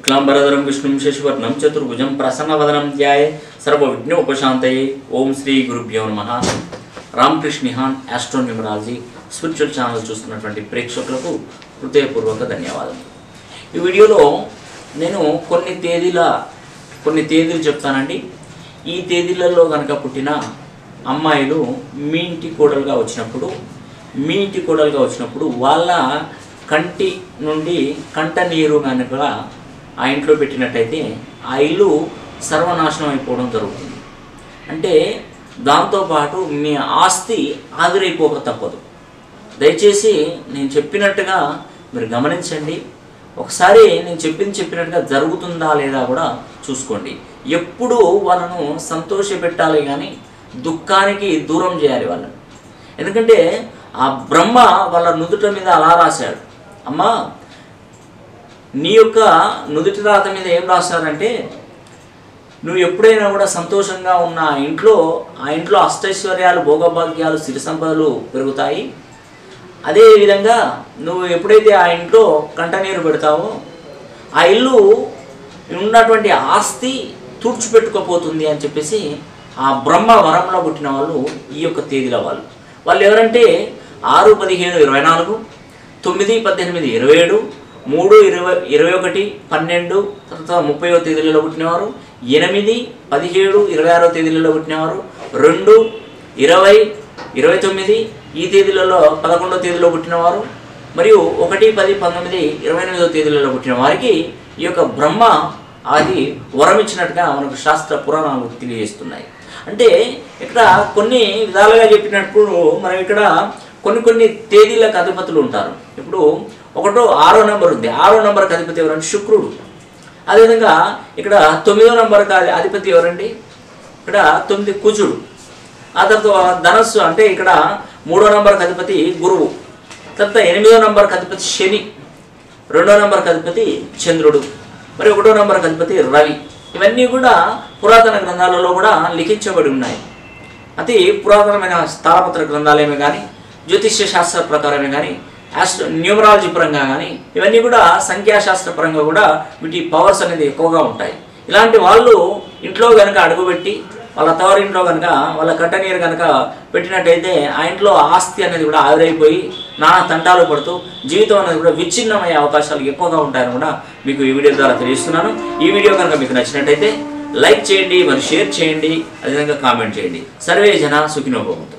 శుక్లాంబరధరం విష్ణుం శశివర్ణం చతుర్భుజం ప్రసన్నవదనం ధ్యాయ సర్వవిఘ్న ఉపశాంతయే ఓం శ్రీ గురుభ్యో నమ రామకృష్ణిహాన్ ఆస్ట్రోన్యూమరాలజీ స్పిరిచువల్ ఛానల్ చూస్తున్నటువంటి ప్రేక్షకులకు హృదయపూర్వక ధన్యవాదాలు ఈ వీడియోలో నేను కొన్ని తేదీల కొన్ని తేదీలు చెప్తానండి ఈ తేదీలలో కనుక పుట్టిన అమ్మాయిలు మీ ఇంటి కోడలుగా వచ్చినప్పుడు మీ ఇంటి కోడలుగా వచ్చినప్పుడు వాళ్ళ కంటి నుండి కంట నీరు కనుక ఆ ఇంట్లో పెట్టినట్టయితే ఆ ఇల్లు సర్వనాశనం అయిపోవడం జరుగుతుంది అంటే దాంతోపాటు మీ ఆస్తి ఆవిరైపోక తప్పదు దయచేసి నేను చెప్పినట్టుగా మీరు గమనించండి ఒకసారి నేను చెప్పింది చెప్పినట్టుగా జరుగుతుందా లేదా కూడా చూసుకోండి ఎప్పుడూ వాళ్ళను సంతోషపెట్టాలి కానీ దుఃఖానికి దూరం చేయాలి వాళ్ళని ఎందుకంటే ఆ బ్రహ్మ వాళ్ళ నుదుట మీద అలా రాశాడు అమ్మా నీ యొక్క నుదుటి రాత మీద ఏం రాశారంటే నువ్వు ఎప్పుడైనా కూడా సంతోషంగా ఉన్న ఆ ఇంట్లో ఆ ఇంట్లో అష్టైశ్వర్యాలు భోగభాగ్యాలు సిరి సంపదలు పెరుగుతాయి అదేవిధంగా నువ్వు ఎప్పుడైతే ఆ ఇంట్లో కంటనీరు పెడతావో ఆ ఇల్లు ఉన్నటువంటి ఆస్తి తుడిచిపెట్టుకోపోతుంది అని చెప్పేసి ఆ బ్రహ్మ వరంలో పుట్టిన వాళ్ళు ఈ యొక్క తేదీల వాళ్ళు వాళ్ళు ఎవరంటే ఆరు పదిహేను ఇరవై నాలుగు తొమ్మిది పద్దెనిమిది ఇరవై ఏడు మూడు ఇరవై ఇరవై ఒకటి పన్నెండు తర్వాత ముప్పైవ తేదీలలో పుట్టినవారు ఎనిమిది పదిహేడు ఇరవై ఆరో తేదీలలో పుట్టినవారు రెండు ఇరవై ఇరవై తొమ్మిది ఈ తేదీలలో పదకొండో తేదీలో పుట్టినవారు మరియు ఒకటి పది పంతొమ్మిది ఇరవై ఎనిమిదో తేదీలలో పుట్టిన వారికి ఈ యొక్క బ్రహ్మ అది వరం ఇచ్చినట్టుగా మనకు శాస్త్ర పురాణాలు తెలియజేస్తున్నాయి అంటే ఇక్కడ కొన్ని విధాలుగా చెప్పినప్పుడు మనం ఇక్కడ కొన్ని కొన్ని తేదీలకు అధిపతులు ఉంటారు ఇప్పుడు ఒకటో ఆరో నెంబర్ ఉంది ఆరో నెంబర్కి అధిపతి ఎవరంటే శుక్రుడు అదేవిధంగా ఇక్కడ తొమ్మిదో నెంబర్కి అధి- అధిపతి ఎవరండి ఇక్కడ తొమ్మిది కుజుడు ఆ తర్వాత ధనస్సు అంటే ఇక్కడ మూడో నంబర్కి అధిపతి గురువు తర్వాత ఎనిమిదో నంబర్కి అధిపతి శని రెండో నంబర్కి అధిపతి చంద్రుడు మరి ఒకటో నంబర్కి అధిపతి రవి ఇవన్నీ కూడా పురాతన గ్రంథాలలో కూడా లిఖించబడి ఉన్నాయి అతి పురాతనమైన తాళపత్ర గ్రంథాలేమే కానీ జ్యోతిష్య శాస్త్ర ప్రకారమే కానీ ఆస్ట్రో న్యూమరాలజీ పరంగా కానీ ఇవన్నీ కూడా సంఖ్యాశాస్త్ర పరంగా కూడా వీటి పవర్స్ అనేది ఎక్కువగా ఉంటాయి ఇలాంటి వాళ్ళు ఇంట్లో కనుక అడుగుపెట్టి వాళ్ళ తవరింట్లో కనుక వాళ్ళ కట్టనీరు కనుక పెట్టినట్టయితే ఆ ఇంట్లో ఆస్తి అనేది కూడా ఆవిరైపోయి నానా తంటాలు పడుతూ జీవితం అనేది కూడా విచ్ఛిన్నమయ్యే అవకాశాలు ఎక్కువగా ఉంటాయని కూడా మీకు ఈ వీడియో ద్వారా తెలియజేస్తున్నాను ఈ వీడియో కనుక మీకు నచ్చినట్టయితే లైక్ చేయండి మరి షేర్ చేయండి అదేవిధంగా కామెంట్ చేయండి సర్వే జన సుఖినోభవంతు